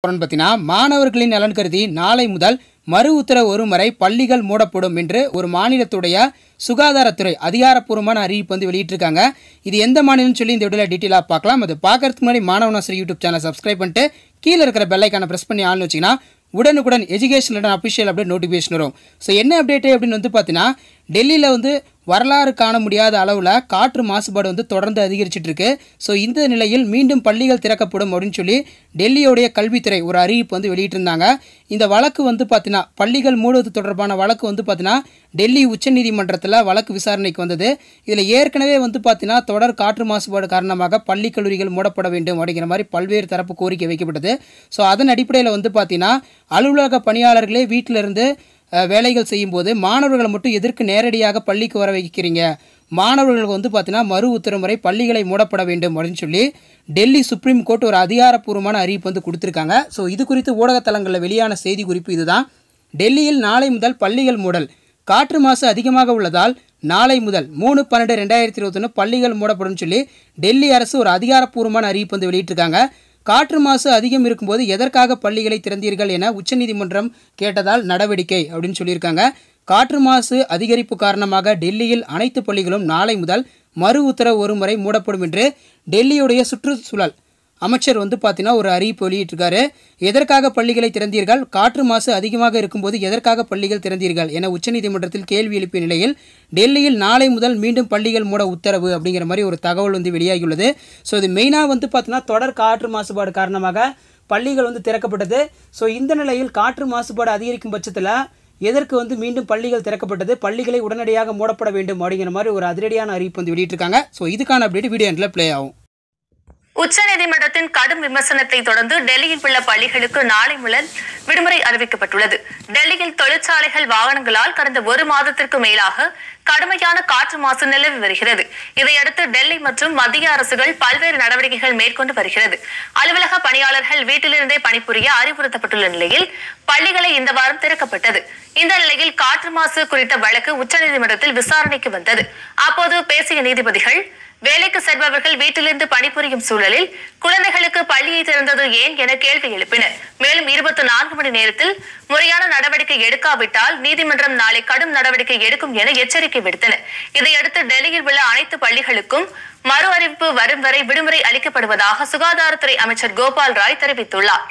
அப்புறம் பார்த்தீங்கன்னா மாணவர்களின் நலன் கருதி நாளை முதல் மறு உத்தரவு வரும் வரை பள்ளிகள் மூடப்படும் என்று ஒரு மாநிலத்துடைய சுகாதாரத்துறை அதிகாரப்பூர்வமான அறிவிப்பு வந்து வெளியிட்டிருக்காங்க இது எந்த மாநிலம்னு சொல்லி இந்த வீடியோவில் டீட்டெயிலாக பார்க்கலாம் அது பார்க்கறதுக்கு முன்னாடி மாணவனாசர் யூடியூப் சேனல் சப்ஸ்கிரைப் பண்ணிட்டு கீழே இருக்கிற பெல்லைக்கான ப்ரெஸ் பண்ணி ஆள்னு வச்சிங்கன்னா உடனுக்குடன் எஜுகேஷன் அஃபிஷியல் அப்படியே நோட்டிஃபிகேஷன் வரும் ஸோ என்ன அப்டேட்டு அப்படின்னு வந்து பார்த்தீங்கன்னா டெல்லியில் வந்து வரலாறு காண முடியாத அளவில் காற்று மாசுபாடு வந்து தொடர்ந்து அதிகரிச்சிட்டு இருக்கு ஸோ இந்த நிலையில் மீண்டும் பள்ளிகள் திறக்கப்படும் அப்படின்னு சொல்லி டெல்லியோடைய கல்வித்துறை ஒரு அறிவிப்பு வந்து வெளியிட்டிருந்தாங்க இந்த வழக்கு வந்து பார்த்தீங்கன்னா பள்ளிகள் மூடுவது தொடர்பான வழக்கு வந்து பார்த்தீங்கன்னா டெல்லி உச்சநீதிமன்றத்தில் வழக்கு விசாரணைக்கு வந்தது இதில் ஏற்கனவே வந்து பார்த்தீங்கன்னா தொடர் காற்று மாசுபாடு காரணமாக பள்ளி கல்லூரிகள் மூடப்பட வேண்டும் அப்படிங்கிற மாதிரி பல்வேறு தரப்பு கோரிக்கை வைக்கப்பட்டது ஸோ அதன் அடிப்படையில் வந்து பார்த்தீங்கன்னா அலுவலக பணியாளர்களே வீட்டிலிருந்து அஹ், வேலைகள் செய்யும்போது மாணவர்களை மட்டும் எதற்கு நேரடியாக பள்ளிக்கு வர வைக்கிறீங்க மாணவர்களுக்கு வந்து பார்த்தீங்கன்னா மறு உத்தரவு முறை பள்ளிகளை மூடப்பட வேண்டும் அப்படின்னு சொல்லி டெல்லி சுப்ரீம் கோர்ட் ஒரு அதிகாரப்பூர்வமான அறிவிப்பு வந்து கொடுத்துருக்காங்க ஸோ இது குறித்து ஊடகத்தலங்களில் வெளியான செய்தி குறிப்பு இதுதான் டெல்லியில் நாளை முதல் பள்ளிகள் மூடல் காற்று மாசு அதிகமாக உள்ளதால் நாளை முதல் மூணு பன்னெண்டு ரெண்டாயிரத்தி இருபத்தொன்று பள்ளிகள் மூடப்படும் சொல்லி டெல்லி அரசு ஒரு அதிகாரப்பூர்வமான அறிவிப்பு வந்து வெளியிட்டிருக்காங்க காற்று மாசு அதிகம் இருக்கும்போது எதற்காக பள்ளிகளை திறந்தீர்கள் என உச்சநீதிமன்றம் கேட்டதால் நடவடிக்கை அப்படின்னு சொல்லியிருக்காங்க காற்று மாசு அதிகரிப்பு காரணமாக டெல்லியில் அனைத்து பள்ளிகளும் நாளை முதல் மறு உத்தரவு ஒரு முறை மூடப்படும் என்று டெல்லியுடைய சுற்றுச்சூழல் அமைச்சர் வந்து பார்த்தீங்கன்னா ஒரு அறிவிப்பு வெளியிட்டிருக்காரு எதற்காக பள்ளிகளை திறந்தீர்கள் காற்று மாசு அதிகமாக இருக்கும்போது எதற்காக பள்ளிகள் திறந்தீர்கள் என உச்சநீதிமன்றத்தில் கேள்வி எழுப்பிய நிலையில் டெல்லியில் நாளை முதல் மீண்டும் பள்ளிகள் மூட உத்தரவு அப்படிங்கிற மாதிரி ஒரு தகவல் வந்து வெளியாகியுள்ளது ஸோ இது மெயினாக வந்து பார்த்தீங்கன்னா தொடர் காற்று மாசுபாடு காரணமாக பள்ளிகள் வந்து திறக்கப்பட்டது ஸோ இந்த நிலையில் காற்று மாசுபாடு அதிகரிக்கும் பட்சத்தில் எதற்கு வந்து மீண்டும் பள்ளிகள் திறக்கப்பட்டது பள்ளிகளை உடனடியாக மூடப்பட வேண்டும் அப்படிங்கிற மாதிரி ஒரு அதிரடியான அறிவிப்பு வந்து வெளியிட்டிருக்காங்க ஸோ இதுக்கான அப்டேட் வீடியோ எண்டில் ப்ளே ஆகும் உச்சநீதிமன்றத்தின் கடும் விமர்சனத்தை தொடர்ந்து டெல்லியில் உள்ள பள்ளிகளுக்கு நாளை முதல் விடுமுறை அறிவிக்கப்பட்டுள்ளது டெல்லியில் தொழிற்சாலைகள் வாகனங்களால் கடந்த ஒரு மாதத்திற்கு மேலாக கடுமையான காற்று மாசு நிலவி வருகிறது இதையடுத்து டெல்லி மற்றும் மத்திய அரசுகள் பல்வேறு நடவடிக்கைகள் மேற்கொண்டு வருகிறது அலுவலக பணியாளர்கள் வீட்டிலிருந்தே பணிபுரிய அறிவுறுத்தப்பட்டுள்ள நிலையில் பள்ளிகளை இந்த வாரம் திறக்கப்பட்டது இந்த நிலையில் காற்று மாசு குறித்த வழக்கு உச்சநீதிமன்றத்தில் விசாரணைக்கு வந்தது அப்போது பேசிய நீதிபதிகள் வேலைக்கு செல்பவர்கள் வீட்டிலிருந்து பணிபுரியும் சூழலில் குழந்தைகளுக்கு பள்ளியை திறந்தது ஏன் என கேள்வி எழுப்பினர் மேலும் இருபத்தி நான்கு மணி நேரத்தில் முறையான நடவடிக்கை எடுக்காவிட்டால் நீதிமன்றம் நாளை கடும் நடவடிக்கை எடுக்கும் என எச்சரிக்கை விடுத்தனர் இதையடுத்து டெல்லியில் உள்ள அனைத்து பள்ளிகளுக்கும் மறு அறிவிப்பு வரும் வரை விடுமுறை அளிக்கப்படுவதாக சுகாதாரத்துறை அமைச்சர் கோபால் ராய் தெரிவித்துள்ளார்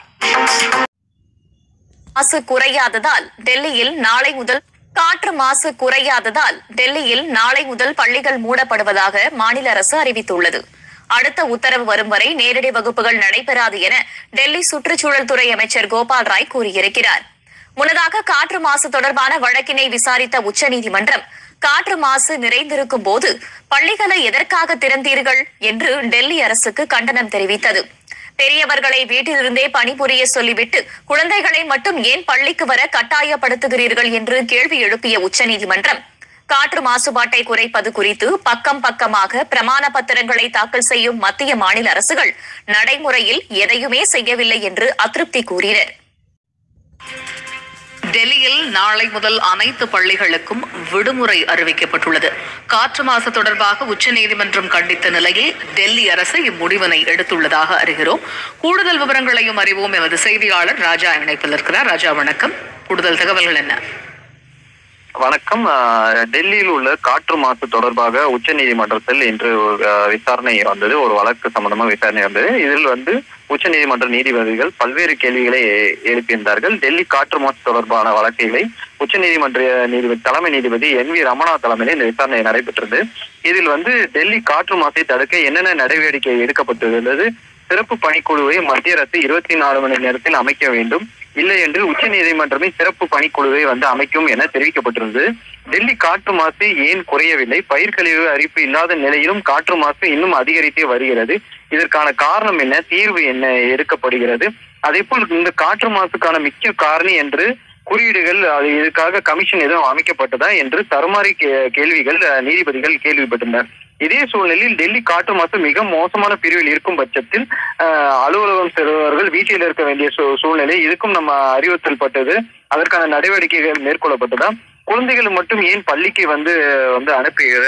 மாசு குறையாததால் டெல்லியில் நாளை முதல் காற்று மாசு குறையாததால் டெல்லியில் நாளை முதல் பள்ளிகள் மூடப்படுவதாக மாநில அரசு அறிவித்துள்ளது அடுத்த உத்தரவு வரும் வரை நேரடி வகுப்புகள் நடைபெறாது என டெல்லி சுற்றுச்சூழல் துறை அமைச்சர் கோபால் ராய் கூறியிருக்கிறார் முன்னதாக காற்று மாசு தொடர்பான வழக்கினை விசாரித்த உச்சநீதிமன்றம் காற்று மாசு நிறைந்திருக்கும் போது பள்ளிகளை எதற்காக திறந்தீர்கள் என்று டெல்லி அரசுக்கு கண்டனம் தெரிவித்தது பெரியவர்களை வீட்டிலிருந்தே பணிபுரிய சொல்லிவிட்டு குழந்தைகளை மட்டும் ஏன் பள்ளிக்கு வர கட்டாயப்படுத்துகிறீர்கள் என்று கேள்வி எழுப்பிய உச்சநீதிமன்றம் காற்று மாசுபாட்டை குறைப்பது குறித்து பக்கம் பக்கமாக பிரமாண பத்திரங்களை தாக்கல் செய்யும் மத்திய மாநில அரசுகள் நடைமுறையில் எதையுமே செய்யவில்லை என்று அதிருப்தி கூறினர் டெல்லியில் நாளை முதல் அனைத்து பள்ளிகளுக்கும் விடுமுறை அறிவிக்கப்பட்டுள்ளது காற்று மாசு தொடர்பாக உச்சநீதிமன்றம் கண்டித்த நிலையில் டெல்லி அரசு இம்முடிவினை எடுத்துள்ளதாக அறிகிறோம் கூடுதல் விவரங்களையும் அறிவோம் எமது செய்தியாளர் ராஜா இணைப்பில் இருக்கிறார் ராஜா வணக்கம் கூடுதல் தகவல்கள் என்ன வணக்கம் அஹ், டெல்லியில் உள்ள காற்று மாசு தொடர்பாக உச்சநீதிமன்றத்தில் இன்று ஒரு, அஹ், விசாரணை வந்தது ஒரு வழக்கு சம்பந்தமா விசாரணை வந்தது இதில் வந்து உச்சநீதிமன்ற நீதிபதிகள் பல்வேறு கேள்விகளை எ- எழுப்பியிருந்தார்கள் டெல்லி காற்று மாசு தொடர்பான வழக்குகளை உச்சநீதிமன்ற நீதிபதி தலைமை நீதிபதி என் வி ரமணா தலைமையில் இந்த விசாரணை நடைபெற்றது இதில் வந்து டெல்லி காற்று மாசை தடுக்க என்னென்ன நடவடிக்கை எடுக்கப்பட்டுள்ளது சிறப்பு பணிக்குழுவை மத்திய அரசு இருபத்தி நாலு மணி நேரத்தில் அமைக்க வேண்டும் இல்லை என்று உச்ச நீதிமன்றமே சிறப்பு பணிக்குழுவை வந்து அமைக்கும் என தெரிவிக்கப்பட்டிருந்தது டெல்லி காற்று மாசு ஏன் குறையவில்லை பயிர் கழிவு அறிவிப்பு இல்லாத நிலையிலும் காற்று மாசு இன்னும் அதிகரித்தே வருகிறது இதற்கான காரணம் என்ன தீர்வு என்ன எடுக்கப்படுகிறது அதே போல் இந்த காற்று மாசுக்கான முக்கிய காரணி என்று குறியீடுகள் அது இதுக்காக கமிஷன் எதுவும் அமைக்கப்பட்டதா என்று தருமாறி கே- கேள்விகள் அஹ், நீதிபதிகள் கேள்விப்பட்டனர் இதே சூழ்நிலையில் டெல்லி காற்று மாசு மிக மோசமான பிரிவில் இருக்கும் பட்சத்தில் அஹ், அலுவலகம் செல்பவர்கள் வீட்டில் இருக்க வேண்டிய சூ- சூழ்நிலை இதுக்கும் நம்ம அறிவுறுத்தல் பட்டது அதற்கான நடவடிக்கைகள் மேற்கொள்ளப்பட்டதா குழந்தைகள் மட்டும் ஏன் பள்ளிக்கு வந்து வந்து அனுப்புகிறார்கள்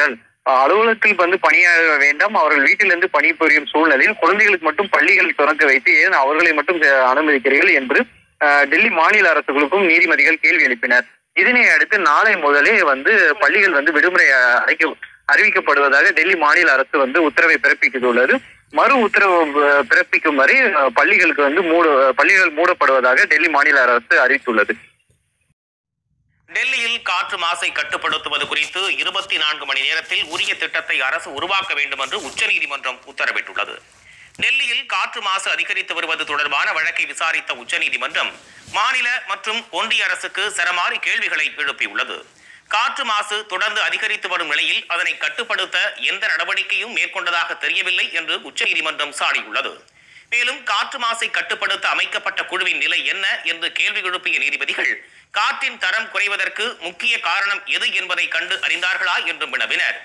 அஹ், அலுவலகத்தில் வந்து பணியாற்ற வேண்டாம் அவர்கள் வீட்டிலிருந்து பணிபுரியும் சூழ்நிலையில் குழந்தைகளுக்கு மட்டும் பள்ளிகள் திறக்க வைத்து ஏன் அவர்களை மட்டும் அஹ், அனுமதிக்கிறீர்கள் என்று அஹ், டெல்லி மாநில அரசுகளுக்கும் நீதிபதிகள் கேள்வி எழுப்பினர் இதனை அடுத்து நாளை முதலே வந்து பள்ளிகள் வந்து விடுமுறை அஹ், அழைக்க அறிவிக்கப்படுவதாக டெல்லி மாநில அரசு வந்து உத்தரவை பிறப்பித்துள்ளது மறு உத்தரவு அஹ், பிறப்பிக்கும் வரை அஹ், பள்ளிகளுக்கு வந்து மூட பள்ளிகள் மூடப்படுவதாக டெல்லி மாநில அரசு அறிவித்துள்ளது டெல்லியில் காற்று மாசை கட்டுப்படுத்துவது குறித்து இருபத்தி நான்கு மணி நேரத்தில் உரிய திட்டத்தை அரசு உருவாக்க வேண்டும் என்று உச்சநீதிமன்றம் உத்தரவிட்டுள்ளது டெல்லியில் காற்று மாசு அதிகரித்து வருவது தொடர்பான வழக்கை விசாரித்த உச்சநீதிமன்றம் மாநில மற்றும் ஒன்றிய அரசுக்கு சரமாரி கேள்விகளை எழுப்பியுள்ளது காற்று மாசு தொடர்ந்து அதிகரித்து வரும் நிலையில் அதனை கட்டுப்படுத்த எந்த நடவடிக்கையும் மேற்கொண்டதாக தெரியவில்லை என்று உச்சநீதிமன்றம் சாடியுள்ளது மேலும் காற்று மாசை கட்டுப்படுத்த அமைக்கப்பட்ட குழுவின் நிலை என்ன என்று கேள்வி எழுப்பிய நீதிபதிகள் காற்றின் தரம் குறைவதற்கு முக்கிய காரணம் எது என்பதை கண்டு அறிந்தார்களா என்றும் வினவினர்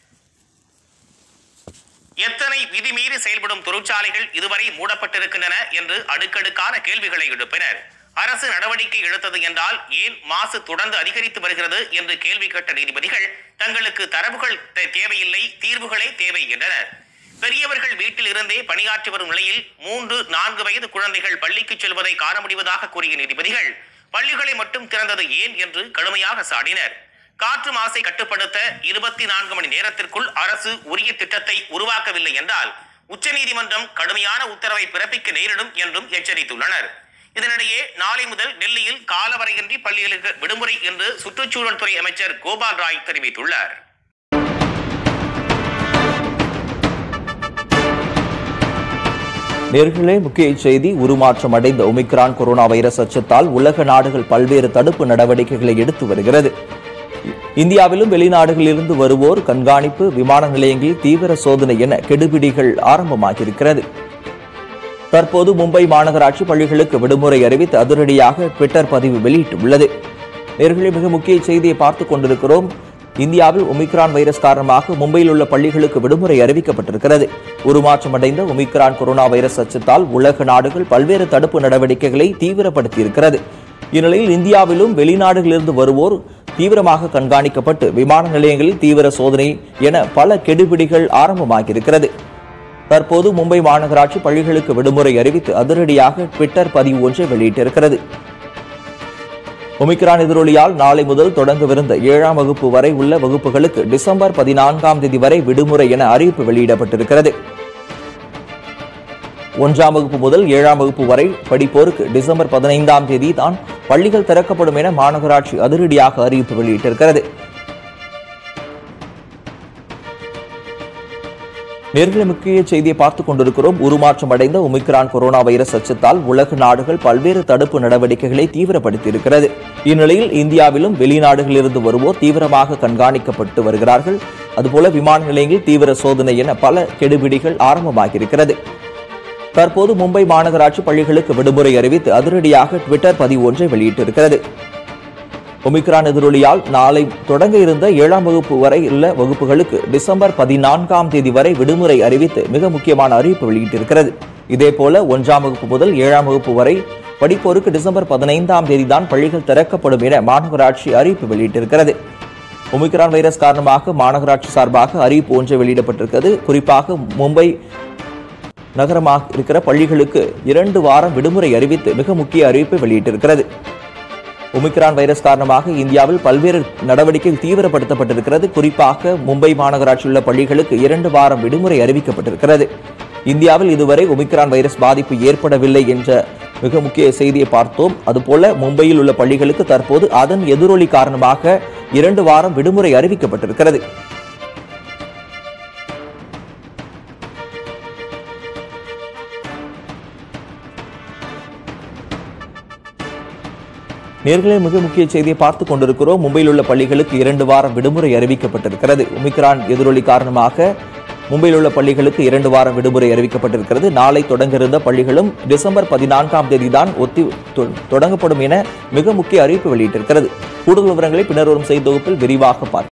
எத்தனை விதிமீறி செயல்படும் தொழிற்சாலைகள் இதுவரை மூடப்பட்டிருக்கின்றன என்று அடுக்கடுக்கான கேள்விகளை எழுப்பினர் அரசு நடவடிக்கை எடுத்தது என்றால் ஏன் மாசு தொடர்ந்து அதிகரித்து வருகிறது என்று கேள்வி கேட்ட நீதிபதிகள் தங்களுக்கு தரவுகள் தே- தேவையில்லை தீர்வுகளே தேவை என்றனர் பெரியவர்கள் வீட்டில் இருந்தே பணியாற்றி வரும் நிலையில் மூன்று நான்கு வயது குழந்தைகள் பள்ளிக்கு செல்வதை காண முடிவதாக கூறிய நீதிபதிகள் பள்ளிகளை மட்டும் திறந்தது ஏன் என்று கடுமையாக சாடினர் காற்று மாசை கட்டுப்படுத்த இருபத்தி நான்கு மணி நேரத்திற்குள் அரசு உரிய திட்டத்தை உருவாக்கவில்லை என்றால் உச்சநீதிமன்றம் கடுமையான உத்தரவை பிறப்பிக்க நேரிடும் என்றும் எச்சரித்துள்ளனர் இதனிடையே நாளை முதல் டெல்லியில் காலவரையின்றி பள்ளிகளுக்கு விடுமுறை என்று சுற்றுச்சூழல் துறை அமைச்சர் கோபால் ராய் தெரிவித்துள்ளார் நேர்களே முக்கிய செய்தி உருமாற்றம் அடைந்த ஒமிக்ரான் கொரோனா வைரஸ் அச்சத்தால் உலக நாடுகள் பல்வேறு தடுப்பு நடவடிக்கைகளை எடுத்து வருகிறது இந்தியாவிலும் வெளிநாடுகளிலிருந்து வருவோர் கண்காணிப்பு விமான நிலையங்களில் தீவிர சோதனை என கெடுபிடிகள் ஆரம்பமாகியிருக்கிறது தற்போது மும்பை மாநகராட்சி பள்ளிகளுக்கு விடுமுறை அறிவித்து அதிரடியாக ட்விட்டர் பதிவு வெளியிட்டுள்ளது நேர்களே மிக முக்கிய செய்தியை பார்த்துக் கொண்டிருக்கிறோம் இந்தியாவில் ஒமிக்ரான் வைரஸ் காரணமாக மும்பையில் உள்ள பள்ளிகளுக்கு விடுமுறை அறிவிக்கப்பட்டிருக்கிறது உருமாற்றமடைந்த ஒமிக்ரான் கொரோனா வைரஸ் அச்சத்தால் உலக நாடுகள் பல்வேறு தடுப்பு நடவடிக்கைகளை தீவிரப்படுத்தியிருக்கிறது இந்நிலையில் இந்தியாவிலும் வெளிநாடுகளிலிருந்து வருவோர் தீவிரமாக கண்காணிக்கப்பட்டு விமான நிலையங்களில் தீவிர சோதனை என பல கெடுபிடிகள் ஆரம்பமாகியிருக்கிறது தற்போது மும்பை மாநகராட்சி பள்ளிகளுக்கு விடுமுறை அறிவித்து அதிரடியாக ட்விட்டர் பதிவு ஒன்றை வெளியிட்டிருக்கிறது ஒமிக்ரான் எதிரொலியால் நாளை முதல் தொடங்கவிருந்த ஏழாம் வகுப்பு வரை உள்ள வகுப்புகளுக்கு டிசம்பர் பதினான்காம் தேதி வரை விடுமுறை என அறிவிப்பு வெளியிடப்பட்டிருக்கிறது ஒன்றாம் வகுப்பு முதல் ஏழாம் வகுப்பு வரை படிப்போருக்கு டிசம்பர் பதினைந்தாம் தேதி தான் பள்ளிகள் திறக்கப்படும் என மாநகராட்சி அதிரடியாக அறிவிப்பு வெளியிட்டிருக்கிறது நேர்களை முக்கிய செய்தியை பார்த்துக் கொண்டிருக்கிறோம் உருமாற்றம் அடைந்த ஒமிக்ரான் கொரோனா வைரஸ் அச்சத்தால் உலக நாடுகள் பல்வேறு தடுப்பு நடவடிக்கைகளை தீவிரப்படுத்தியிருக்கிறது இந்நிலையில் இந்தியாவிலும் வெளிநாடுகளிலிருந்து வருவோர் தீவிரமாக கண்காணிக்கப்பட்டு வருகிறார்கள் அதுபோல விமான நிலையங்களில் தீவிர சோதனை என பல கெடுபிடிகள் ஆரம்பமாகியிருக்கிறது தற்போது மும்பை மாநகராட்சி பள்ளிகளுக்கு விடுமுறை அறிவித்து அதிரடியாக ட்விட்டர் பதிவு ஒன்றை வெளியிட்டிருக்கிறது ஒமிக்ரான் எதிரொலியால் நாளை தொடங்க இருந்த ஏழாம் வகுப்பு வரை உள்ள வகுப்புகளுக்கு டிசம்பர் பதினான்காம் தேதி வரை விடுமுறை அறிவித்து மிக முக்கியமான அறிவிப்பு வெளியிட்டிருக்கிறது இதேபோல ஒன்றாம் வகுப்பு முதல் ஏழாம் வகுப்பு வரை படிப்போருக்கு டிசம்பர் பதினைந்தாம் தேதிதான் பள்ளிகள் திறக்கப்படும் என மாநகராட்சி அறிவிப்பு வெளியிட்டிருக்கிறது ஒமிக்ரான் வைரஸ் காரணமாக மாநகராட்சி சார்பாக அறிவிப்பு ஒன்று வெளியிடப்பட்டிருக்கிறது குறிப்பாக மும்பை நகரமாக இருக்கிற பள்ளிகளுக்கு இரண்டு வாரம் விடுமுறை அறிவித்து மிக முக்கிய அறிவிப்பை வெளியிட்டிருக்கிறது ஒமிக்ரான் வைரஸ் காரணமாக இந்தியாவில் பல்வேறு நடவடிக்கைகள் தீவிரப்படுத்தப்பட்டிருக்கிறது குறிப்பாக மும்பை மாநகராட்சியில் உள்ள பள்ளிகளுக்கு இரண்டு வாரம் விடுமுறை அறிவிக்கப்பட்டிருக்கிறது இந்தியாவில் இதுவரை ஒமிக்ரான் வைரஸ் பாதிப்பு ஏற்படவில்லை என்ற மிக முக்கிய செய்தியை பார்த்தோம் அதுபோல மும்பையில் உள்ள பள்ளிகளுக்கு தற்போது அதன் எதிரொலி காரணமாக இரண்டு வாரம் விடுமுறை அறிவிக்கப்பட்டிருக்கிறது நேர்களே மிக முக்கிய செய்தியை பார்த்துக் கொண்டிருக்கிறோம் மும்பையில் உள்ள பள்ளிகளுக்கு இரண்டு வாரம் விடுமுறை அறிவிக்கப்பட்டிருக்கிறது ஒமிக்ரான் எதிரொலி காரணமாக மும்பையில் உள்ள பள்ளிகளுக்கு இரண்டு வாரம் விடுமுறை அறிவிக்கப்பட்டிருக்கிறது நாளை தொடங்க இருந்த பள்ளிகளும் டிசம்பர் பதினான்காம் தேதி தான் ஒத்தி தொ- தொடங்கப்படும் என மிக முக்கிய அறிவிப்பு வெளியிட்டிருக்கிறது கூடுதல் விவரங்களை பின்னர் வரும் செய்தி தொகுப்பில் விரிவாக பார்க்கலாம்